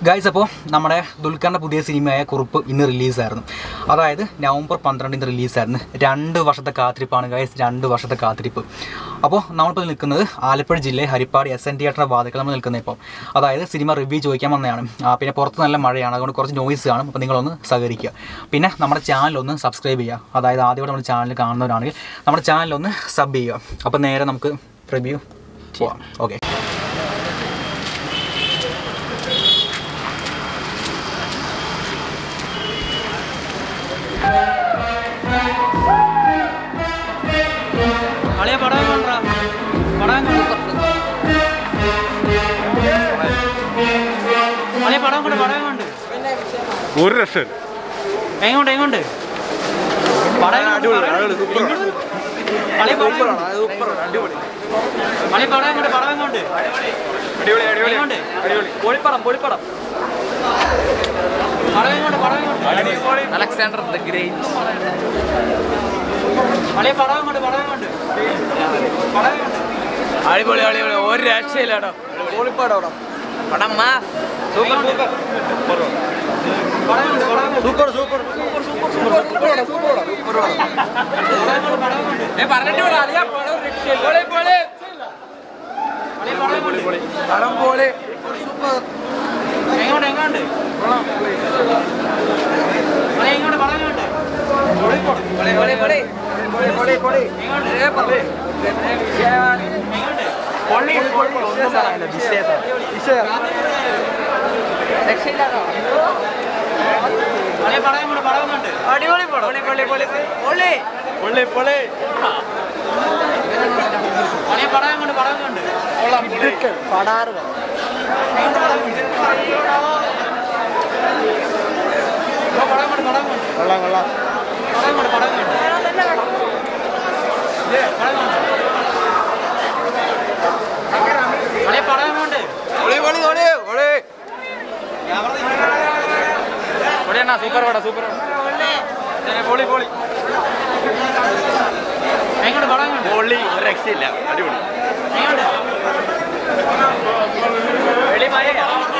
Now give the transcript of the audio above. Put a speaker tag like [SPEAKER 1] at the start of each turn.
[SPEAKER 1] Guys അപ്പോൾ നമ്മുടെ ദുൽഖറിൻ്റെ പുതിയ സിനിമയായ കുറിപ്പ് ഇന്ന് റിലീസായിരുന്നു അതായത് നവംബർ പന്ത്രണ്ടിന് റിലീസായിരുന്നു രണ്ട് വർഷത്തെ കാത്തിരിപ്പാണ് ഗൈസ് രണ്ട് വർഷത്തെ കാത്തിരിപ്പ് അപ്പോൾ നമ്മളിപ്പോൾ നിൽക്കുന്നത് ആലപ്പുഴ ജില്ലയിൽ ഹരിപ്പാട് എസ് എൻ തിയേറ്ററിൻ്റെ വാതിക്കൽ നമ്മൾ നിൽക്കുന്നത് ഇപ്പോൾ അതായത് സിനിമ റിവ്യൂ ചോദിക്കാൻ വന്നതാണ് ആ, പിന്നെ പുറത്ത് നല്ല മഴയാണ് അതുകൊണ്ട് കുറച്ച് നോയ്സ് കാണും അപ്പോൾ നിങ്ങളൊന്ന് സഹകരിക്കുക പിന്നെ നമ്മുടെ ചാനലൊന്ന് സബ്സ്ക്രൈബ് ചെയ്യുക അതായത് ആദ്യമായിട്ട് നമ്മുടെ ചാനൽ കാണുന്നവരാണെങ്കിൽ നമ്മുടെ ചാനലൊന്ന് സബ് ചെയ്യുക അപ്പോൾ നേരെ നമുക്ക് റിവ്യൂ പോവാം ഓക്കെ അളിയ പടം കൊണ്ടാ പടം അളിയ പടം കൊണ്ട് പടം കൊണ്ട്
[SPEAKER 2] ഒരു രക്ഷ
[SPEAKER 1] എങ്ങോട്ട് എങ്ങോട്ട് പടം അളിയ പടം അളിയ പടം കൊണ്ട് പടം കൊണ്ട് എങ്ങോട്ട് പൊളിപ്പടം പൊളിപ്പടം പടം കൊണ്ട് പടം കൊണ്ട്
[SPEAKER 3] അലക്സാണ്ടർ ദ ഗ്രേറ്റ്
[SPEAKER 1] അളിയ പടം കൊണ്ട് പടം കൊണ്ട് പടം കൊണ്ട്
[SPEAKER 3] അടിപൊളി അടിപൊളി ഒരു രക്ഷയില്ലാട്ടോ പടം മാ
[SPEAKER 1] സൂപ്പർ സൂപ്പർ പടം കൊണ്ട് പടം കൊണ്ട് സൂപ്പർ സൂപ്പർ
[SPEAKER 3] പറഞ്ഞിട്ട് വിടാം അറിയാ പടം ഒരു രക്ഷയില്ല പടം പോലെ
[SPEAKER 1] എങ്ങോട്ട് എങ്ങോട്ട് അളി എങ്ങോട്ട് പടം എങ്ങോട്ട് എങ്ങോട്ട് എങ്ങോട്ട് അളി പടം എങ്ങോട്ട് പടം എങ്ങോട്ട്
[SPEAKER 3] അടിപൊളി പടം പൊളി പൊളി പൊളി പൊളി പൊളി
[SPEAKER 1] അളി പടം എങ്ങോട്ട് പടം എങ്ങോട്ട് എങ്ങോട്ട് പടം എങ്ങോട്ട്? ഇപ്പൊ പടം എങ്ങോട്ട് പടം എങ്ങോട്ട്
[SPEAKER 2] കൊള്ളാം കൊള്ളാം
[SPEAKER 1] പടം എങ്ങോട്ട് പടം എങ്ങോട്ട് പടം എങ്ങോട്ട് അളി പടം എങ്ങോട്ട്
[SPEAKER 3] പൊളി പൊളി പൊളി പൊളി പൊളിയണ്ണ സൂപ്പർ പടം സൂപ്പർ പൊളി പൊളി
[SPEAKER 1] എങ്ങോട്ട് പടം എങ്ങോട്ട്
[SPEAKER 2] പൊള്ളി ഒരു രക്ഷയില്ല അടിപൊളി
[SPEAKER 1] എങ്ങോട്ട്
[SPEAKER 3] വെളി മഴ